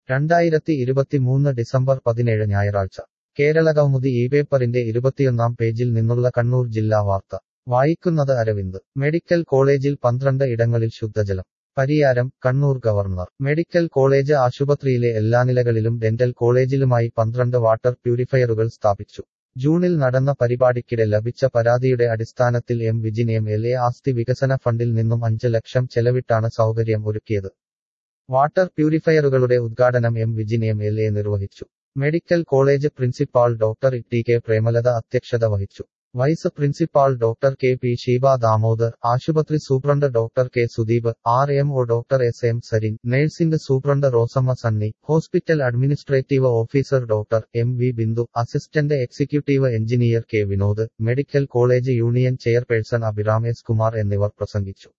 രണ്ടായിരത്തി ഇരുപത്തിമൂന്ന് ഡിസംബർ പതിനേഴ് ഞായറാഴ്ച കേരളകൗമുദി ഈ പേപ്പറിന്റെ ഇരുപത്തിയൊന്നാം പേജിൽ നിന്നുള്ള കണ്ണൂർ ജില്ലാ വാർത്ത വായിക്കുന്നത് അരവിന്ദ് മെഡിക്കൽ കോളേജിൽ പന്ത്രണ്ട് ഇടങ്ങളിൽ ശുദ്ധജലം Pariyaram Kannur governor medical college ആശുപത്രിയിലെ എല്ലാ നിലകളിലും ഡെന്റൽ കോളേജിലുമായി പന്ത്രണ്ട് വാട്ടർ പ്യൂരിഫയറുകൾ സ്ഥാപിച്ചു ജൂണിൽ നടന്ന പരിപാടിക്കിടെ ലഭിച്ച പരാതിയുടെ അടിസ്ഥാനത്തിൽ M Vijin M L A ആസ്തി വികസന ഫണ്ടിൽ നിന്നും അഞ്ച് ലക്ഷം ചെലവിട്ടാണ് സൗകര്യം ഒരുക്കിയത് വാട്ടർ പ്യൂരിഫയറുകളുടെ ഉദ്ഘാടനം M Vijin M L A നിർവഹിച്ചു medical college principal doctor T K Premalatha അധ്യക്ഷത വഹിച്ചു vice principal doctor K P Sheeba Damodar ആശുപത്രി superintendent doctor K Sudeep R M O doctor S M Sarin nursing superintendent Rosamma Sunny hospital administrative officer doctor M V Bindu assistant executive engineer K Vinod medical college union chairperson Abhiram S Kumar എന്നിവർ പ്രസംഗിച്ചു